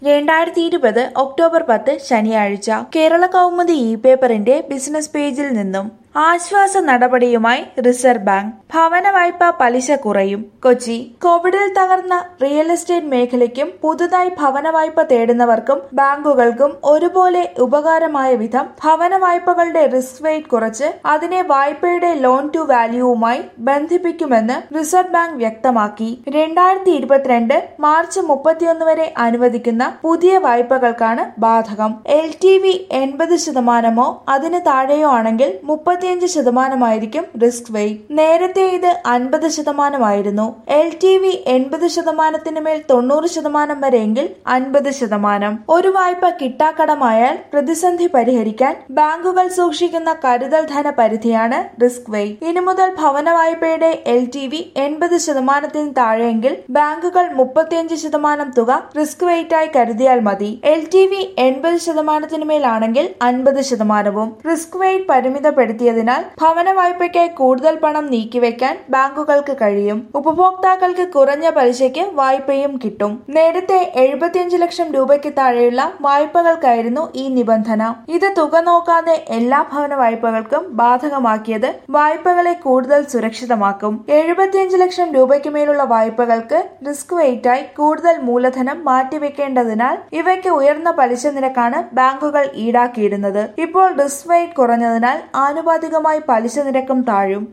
രണ്ടായിരത്തി ഇരുപത് ഒക്ടോബർ പത്ത് ശനിയാഴ്ച കേരള കൗമുദി ഇ പേപ്പറിന്റെ ബിസിനസ് പേജിൽ നിന്നും ആശ്വാസ നടപടിയുമായി റിസർവ് ബാങ്ക് ഭവന വായ്പ പലിശ കുറയും കൊച്ചി കോവിഡിൽ തകർന്ന റിയൽ എസ്റ്റേറ്റ് മേഖലയ്ക്കും പുതുതായി ഭവന വായ്പ തേടുന്നവർക്കും ബാങ്കുകൾക്കും ഒരുപോലെ ഉപകാരമായ വിധം ഭവന വായ്പകളുടെ റിസ്ക് വെയിറ്റ് കുറച്ച് അതിനെ വായ്പയുടെ ലോൺ ടു വാല്യൂവുമായി ബന്ധിപ്പിക്കുമെന്ന് റിസർവ് ബാങ്ക് വ്യക്തമാക്കി രണ്ടായിരത്തി ഇരുപത്തിരണ്ട് മാർച്ച് മുപ്പത്തിയൊന്ന് വരെ അനുവദിക്കുന്ന പുതിയ വായ്പകൾക്കാണ് ബാധകം എൽ ടി വി എൺപത് ശതമാനമോ അതിന് താഴെയോ ആണെങ്കിൽ മുപ്പത്തിയഞ്ച് ശതമാനമായിരിക്കും റിസ്ക് വെയിറ്റ് നേരത്തെ ഇത് അൻപത് ശതമാനമായിരുന്നു എൽ ടി വി എൺപത് ശതമാനത്തിന് മേൽ തൊണ്ണൂറ് ശതമാനം വരെയെങ്കിൽ അൻപത് ശതമാനം ഒരു വായ്പ കിട്ടാക്കടമായാൽ പ്രതിസന്ധി പരിഹരിക്കാൻ ബാങ്കുകൾ സൂക്ഷിക്കുന്ന കരുതൽ ധന പരിധിയാണ് റിസ്ക് വെയിറ്റ് ഇനി മുതൽ ഭവന വായ്പയുടെ എൽ ടി വി എൺപത് ശതമാനത്തിന് താഴെയെങ്കിൽ ബാങ്കുകൾ മുപ്പത്തിയഞ്ച് ശതമാനം തുക റിസ്ക് വെയിറ്റായി കരുതിയാൽ മതി എൽ ടി വി എൺപത് ശതമാനത്തിന് മേലാണെങ്കിൽ അൻപത് ശതമാനവും റിസ്ക് വെയിറ്റ് പരിമിതപ്പെടുത്തിയതിനാൽ ഭവന വായ്പയ്ക്കായി കൂടുതൽ പണം നീക്കിവെക്കാൻ ബാങ്കുകൾക്ക് കഴിയും ഉപഭോക്താക്കൾക്ക് കുറഞ്ഞ പലിശയ്ക്ക് വായ്പയും കിട്ടും നേരത്തെ എഴുപത്തിയഞ്ച് ലക്ഷം രൂപയ്ക്ക് താഴെയുള്ള വായ്പകൾക്കായിരുന്നു ഈ നിബന്ധന ഇത് തുക നോക്കാതെ എല്ലാ ഭവന വായ്പകൾക്കും ബാധകമാക്കിയത് വായ്പകളെ കൂടുതൽ സുരക്ഷിതമാക്കും എഴുപത്തിയഞ്ച് ലക്ഷം രൂപയ്ക്ക് മേലുള്ള വായ്പകൾക്ക് റിസ്ക് വെയിറ്റായി കൂടുതൽ മൂലധനം മാറ്റിവെക്കേണ്ടതിനാൽ ഇവയ്ക്ക് ഉയർന്ന പലിശ നിരക്കാണ് ബാങ്കുകൾ ഈടാക്കിയിരുന്നത് ഇപ്പോൾ റിസ്ക് വെയിറ്റ് കുറഞ്ഞതിനാൽ ആനുപാതികമായി പലിശ നിരക്കും താഴും